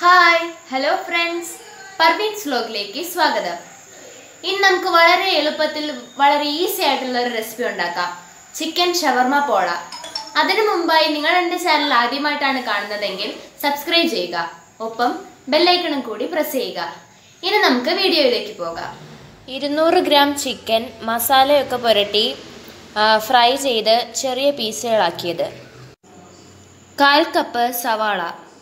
hi hello friends Parveen's വ്ലോഗിലേക്ക് സ്വാഗതം ഇന്ന് നമുക്ക് വളരെ എളുപ്പത്തിൽ വളരെ ഈസി ആയിട്ടുള്ള ഒരു റെസിപ്പി ഉണ്ടാക്കാം ചിക്കൻ ഷവർമ പോള അതിനു മുമ്പായി നിങ്ങൾ എൻ്റെ ചാനൽ ആദ്യമായിട്ടാണ് കാണുന്നതെങ്കിൽ സബ്സ്ക്രൈബ് ചെയ്യുക ഒപ്പം ബെല്ലൈക്കണും കൂടി പ്രസ് ചെയ്യുക ഇനി നമുക്ക് വീഡിയോയിലേക്ക് പോകാം ഇരുന്നൂറ് ഗ്രാം ചിക്കൻ മസാലയൊക്കെ പുരട്ടി ഫ്രൈ ചെയ്ത് ചെറിയ പീസുകളാക്കിയത് കാൽ കപ്പ് സവാള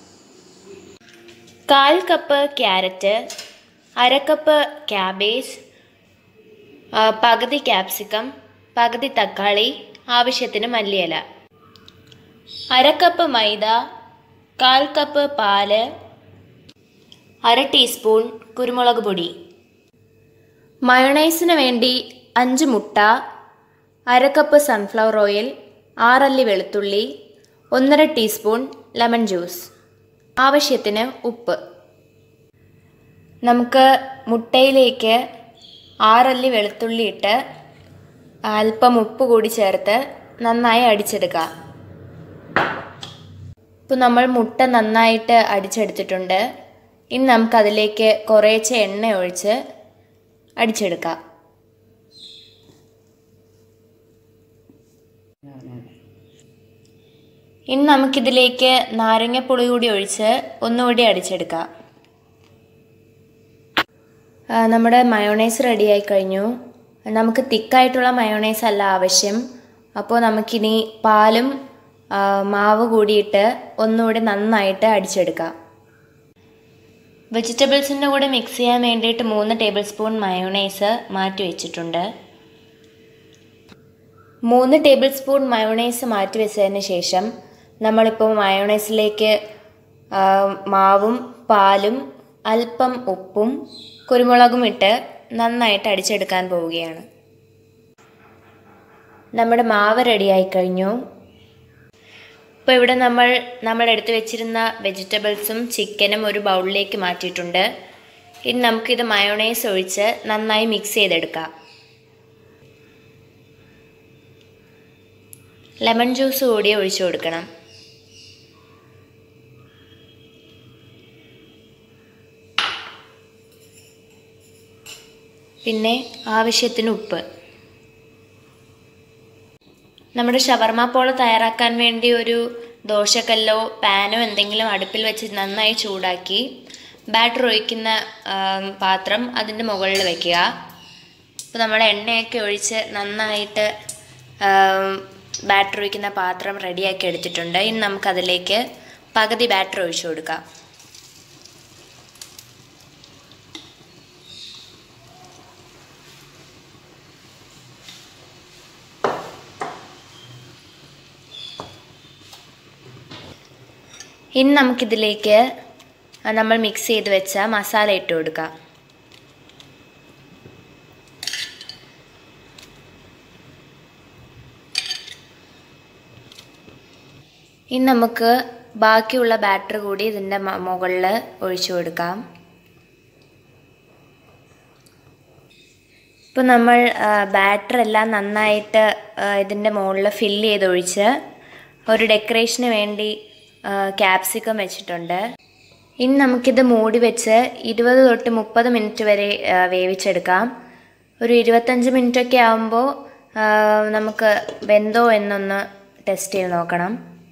കാൽ കപ്പ് ക്യാരറ്റ് അര കപ്പ് ക്യാബേജ് ആ, പകുതി ക്യാപ്സിക്കം പകുതി തക്കാളി ആവശ്യത്തിന് മല്ലിയില അര കപ്പ് മൈദ കാൽ കപ്പ് പാല് അര ടീസ്പൂൺ കുരുമുളക് പൊടി മയണൈസിന് വേണ്ടി അഞ്ച് മുട്ട അര കപ്പ് സൺഫ്ലവർ ഓയിൽ ആറല്ലി വെളുത്തുള്ളി ഒന്നര ടീസ്പൂൺ ലെമൺ ജ്യൂസ് ആവശ്യത്തിന് ഉപ്പ് നമുക്ക് മുട്ടയിലേക്ക് ആറല്ലി വെളുത്തുള്ളി ഇട്ട് അല്പം ഉപ്പ് കൂടി ചേർത്ത് നന്നായി അടിച്ചെടുക്കുക ഇപ്പോൾ നമ്മൾ മുട്ട നന്നായിട്ട് അടിച്ചെടുത്തിട്ടുണ്ട് ഇനി നമുക്കതിലേക്ക് കുറേശ്ശെ എണ്ണ ഒഴിച്ച് അടിച്ചെടുക്കാം ഇനി നമുക്കിതിലേക്ക് നാരങ്ങപ്പുളി കൂടി ഒഴിച്ച് ഒന്നുകൂടി അടിച്ചെടുക്കാം ആ, നമ്മുടെ മയോണൈസ് റെഡിയായി കഴിഞ്ഞു നമുക്ക് തിക്കായിട്ടുള്ള മയോണൈസ് അല്ല ആവശ്യം അപ്പോൾ നമുക്കിനി പാലും ആ, മാവ് കൂടിയിട്ട് ഒന്നുകൂടി നന്നായിട്ട് അടിച്ചെടുക്കാം വെജിറ്റബിൾസിൻ്റെ കൂടെ മിക്സ് ചെയ്യാൻ വേണ്ടിയിട്ട് മൂന്ന് ടേബിൾ സ്പൂൺ മയോണൈസ് മാറ്റി വെച്ചിട്ടുണ്ട് മൂന്ന് ടേബിൾ സ്പൂൺ മയോണൈസ് മാറ്റി വെച്ചതിന് ശേഷം നമ്മളിപ്പോൾ മയോണൈസിലേക്ക് ആ, മാവും പാലും അല്പം ഉപ്പും കുരുമുളകും ഇട്ട് നന്നായിട്ട് അടിച്ചെടുക്കാൻ പോവുകയാണ് നമ്മുടെ മാവ് റെഡിയായി കഴിഞ്ഞു ഇപ്പോൾ ഇവിടെ നമ്മൾ നമ്മൾ എടുത്തു വെച്ചിരുന്ന വെജിറ്റബിൾസും ചിക്കനും ഒരു ബൗളിലേക്ക് മാറ്റിയിട്ടുണ്ട് ഇനി നമുക്കിത് മയോണൈസ് ഒഴിച്ച് നന്നായി മിക്സ് ചെയ്തെടുക്കാം ലെമൺ ജ്യൂസ് കൂടി ഒഴിച്ചു കൊടുക്കണം പിന്നെ ആവശ്യത്തിന് ഉപ്പ് നമ്മുടെ ഷവർമ പോള തയ്യാറാക്കാൻ വേണ്ടി ഒരു ദോശക്കല്ലോ പാനോ എന്തെങ്കിലും അടുപ്പിൽ വെച്ച് നന്നായി ചൂടാക്കി ബാറ്റർ ഒഴിക്കുന്ന ആം, പാത്രം അതിൻ്റെ മുകളിൽ വയ്ക്കുക ഇപ്പോൾ നമ്മൾ എണ്ണയൊക്കെ ഒഴിച്ച് നന്നായിട്ട് ബാറ്റർ ഒഴിക്കുന്ന പാത്രം റെഡിയാക്കി എടുത്തിട്ടുണ്ട് ഇനി നമുക്കതിലേക്ക് പകുതി ബാറ്റർ ഒഴിച്ചു കൊടുക്കാം ഇനി നമുക്കിതിലേക്ക് നമ്മൾ മിക്സ് ചെയ്ത് വെച്ച മസാല ഇട്ട് കൊടുക്കാം ഇനി നമുക്ക് ബാക്കിയുള്ള ബാറ്റർ കൂടി ഇതിൻ്റെ മുകളിൽ ഒഴിച്ചു കൊടുക്കാം ഇപ്പോൾ നമ്മൾ ബാറ്റർ എല്ലാം നന്നായിട്ട് ഇതിൻ്റെ മുകളിൽ ഫില്ല് ചെയ്ത് ഒഴിച്ച് ഒരു ഡെക്കറേഷന് വേണ്ടി ക്യാപ്സിക്കം വെച്ചിട്ടുണ്ട് ഇനി നമുക്കിത് മൂടി വെച്ച് ഇരുപത് തൊട്ട് മുപ്പത് മിനിറ്റ് വരെ ആ, വേവിച്ചെടുക്കാം ഒരു ഇരുപത്തഞ്ച് മിനിറ്റൊക്കെ ആകുമ്പോൾ നമുക്ക് വെന്തോ എന്നൊന്ന് ടെസ്റ്റ് ചെയ്ത് നോക്കണം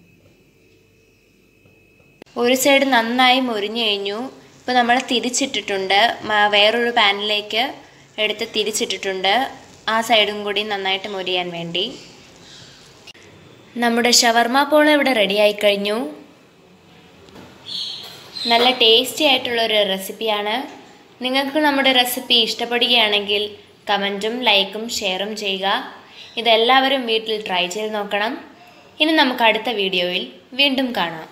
ഒരു സൈഡ് നന്നായി മുരിഞ്ഞു കഴിഞ്ഞു ഇപ്പോൾ നമ്മൾ തിരിച്ചിട്ടിട്ടുണ്ട് മ- വേറൊരു പാനിലേക്ക് എടുത്ത് തിരിച്ചിട്ടിട്ടുണ്ട് ആ സൈഡും കൂടി നന്നായിട്ട് മുരിയാൻ വേണ്ടി നമ്മുടെ ഷവർമ പോള ഇവിടെ റെഡിയായി കഴിഞ്ഞു നല്ല ടേസ്റ്റി ആയിട്ടുള്ള ഒരു റെസിപ്പിയാണ് നിങ്ങൾക്ക് നമ്മുടെ റെസിപ്പി ഇഷ്ടപ്പെടുകയാണെങ്കിൽ കമൻറ്റും ലൈക്കും ഷെയറും ചെയ്യുക ഇതെല്ലാവരും വീട്ടിൽ ട്രൈ ചെയ്ത് നോക്കണം ഇനി നമുക്ക് അടുത്ത വീഡിയോയിൽ വീണ്ടും കാണാം